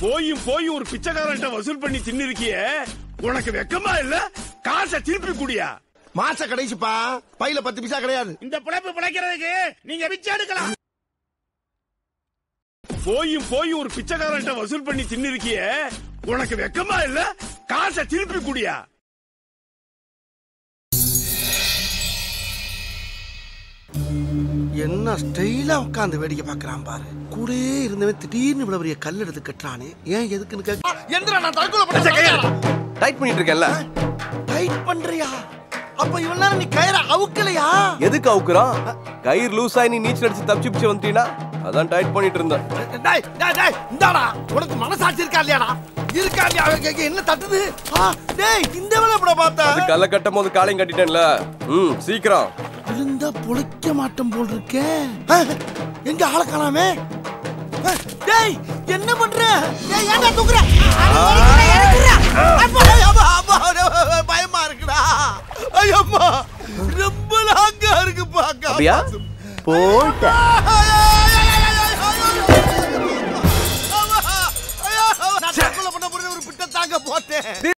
போயும் போய் ஒரு பிச்சைக்காரன்ட்ட வசூல் பண்ணி தின்னு இருக்கியே உனக்கு வெக்கமா இல்ல காசை திருப்பி குடியா மாச கடைசிப்பா பையில பத்து பைசா கிடையாது இந்த பிழைப்பு பிழைக்கிறதுக்கு நீங்க பிச்சை எடுக்கலாம் போயும் போய் ஒரு பிச்சைக்காரன்ட்ட வசூல் பண்ணி தின்னு இருக்கியே உனக்கு வெக்கமா இல்ல காசை திருப்பி குடியா என்ன ஸ்டைலா உட்காந்து வேடிக்கை பாக்குறான் பாரு கூடயே இருந்தவன் திடீர்னு இவ்வளவு பெரிய கல் எடுத்து கட்டுறானே ஏன் எதுக்குன்னு கேட்க எந்திரா நான் தற்கொலை பண்ண டைட் பண்ணிட்டு இருக்கேன்ல டைட் பண்றியா அப்ப இவ்வளவு நேரம் நீ கயிற அவுக்கலையா எதுக்கு அவுக்குறான் கயிறு லூஸ் ஆகி நீ நீச்சல் அடிச்சு தப்பிச்சு பிச்சு வந்துட்டீனா அதான் டைட் பண்ணிட்டு இருந்தேன் டேய் டேய் டேய் இந்தாடா உனக்கு மனசாட்சி இருக்கா இல்லையாடா இருக்கா இல்லையா அவன் கேக்க என்ன தட்டுது ஆ, டேய் இந்த வேலை எப்படா அது பார்த்த கல்ல கட்டும் போது காலையும் கட்டிட்டேன்ல ம் சீக்கிரம் விழுந்தா பொழைக்க மாட்டோம் போல் இருக்கே ஆ, எங்க ஆள காணாமே ஆ, டேய் என்ன பண்ற டேய் ஏன்டா தூக்குற அப்பா, அப்பா, அப்பா, அப்பா, பயமா இருக்குடா ஐயம்மா ரொம்ப லாங்கா இருக்கு பாக்க அப்படியா போட்ட நான் தற்கொலை பண்ண போறது ஒரு பிட்ட தாங்க போட்டேன்